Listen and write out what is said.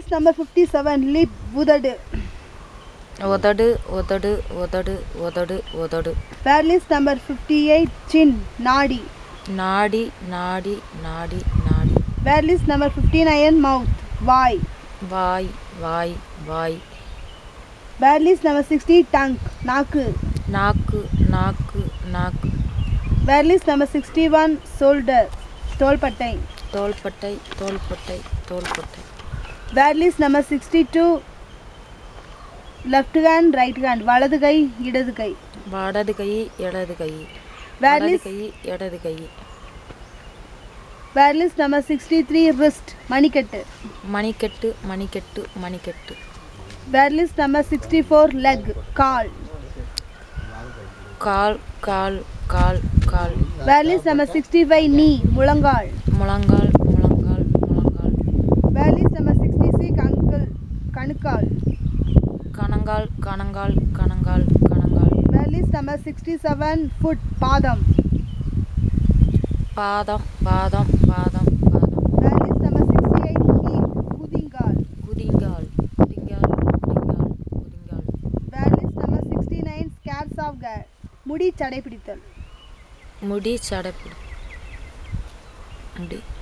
list number fifty seven lip உதடு உதடு உதடு உதடு உதடு உதடு where list number fifty eight chin நாடி நாடி நாடி நாடி நாடி where list number fifty nine mouth வாய் வாய் வாய் வாய் where list number sixty tongue நாக்கு நாக்கு நாக்கு நாக்கு where list number sixty one shoulder தோள்பட்டை தோள்பட்டை தோள்பட்டை தோள்பட்டை where list number sixty two left hand right hand வலது கை இடது கை வடது கை இடது கை வேர் வலது லிஸ்ட் கை இடது கை where list number sixty three wrist மணிக்கட்டு மணிக்கட்டு மணிக்கட்டு மணிக்கட்டு where list number sixty four leg கால் கால் கால் கால் கால் where list number sixty five knee முழங்கால் முழங்கால் முழங்கால் முழங்கால் where list number sixty six ankle கணுக்கால் கணங்கால் கணங்கால் கணங்கால் கணங்கால் where list number sixty seven foot பாதம் பாதம் பாதம் பாதம் பாதம் where list number sixty eight heel குதிங்கால் குதிங்கால் குதிங்கால் குதிங்கால் குதிங்கால் வேர் list number sixty nine scares of hair முடி சடைப்பிடித்தல் முடி சடைப்பிடி முடி